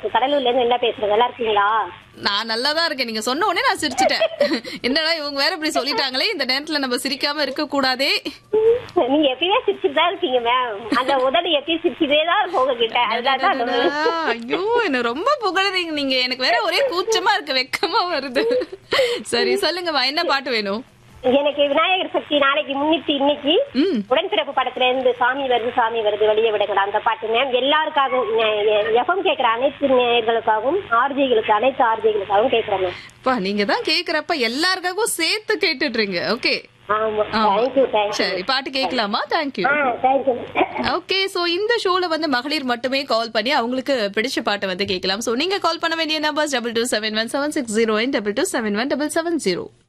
இருக்கு கடலூர்ல இருந்து என்ன பேசுறேன் நல்லா இருக்கீங்களா நான் நல்லா தான் இருக்கேன் நீங்க சொன்ன உடனே நான் சிரிச்சிட்டேன் என்னடா இவங்க வேற இப்படி சொல்லிட்டாங்களே இந்த நேரத்துல நம்ம சிரிக்காம இருக்க கூடாதே நீங்க எப்பயுமே சிரிச்சுட்டு தான் இருக்கீங்க மேம் அந்த உதடு எப்பயும் சிரிச்சுட்டே தான் இருக்கும் உங்ககிட்ட அதனால தான் அந்த- ஐயோ என்ன ரொம்ப புகழுறீங்க நீங்க எனக்கு வேற ஒரே கூச்சமா இருக்கு வெக்கமா வருது சரி சொல்லுங்கம்மா என்ன பாட்டு வேணும் எனக்கு விநாயகர் சக்தி நாளைக்கு முன்னிட்டு இன்னைக்கு ம் உடன்பிறப்பு படத்துல இருந்து சாமி வருது சாமி வருது வெளியே விடக்கூடாது அந்த பாட்டு மேம் எல்லாருக்காகவும் எஃப்எம் கேட்கிற அனைத்து நேயர்களுக்காகவும் ஆர்ஜிகளுக்கு அனைத்து ஆர்ஜிகளுக்காகவும் கேட்கிறேன் மேம் பா நீங்க தான் கேக்குறப்ப எல்லாருக்காகவும் சேர்த்து கேட்டுடுறீங்க ஓகே ஆமா ஆமா. தேங்க்யூ தேங்க்யூ சரி பாட்டு கேட்கலாமா thank you ah thank you okay so இந்த ஷோல வந்து மகளிர் மட்டுமே கால் பண்ணி அவங்களுக்கு பிடிச்ச பாட்டை வந்து கேட்கலாம் சோ நீங்க கால் பண்ண வேண்டிய numbers double two seven one seven six zero double two seven one double seven zero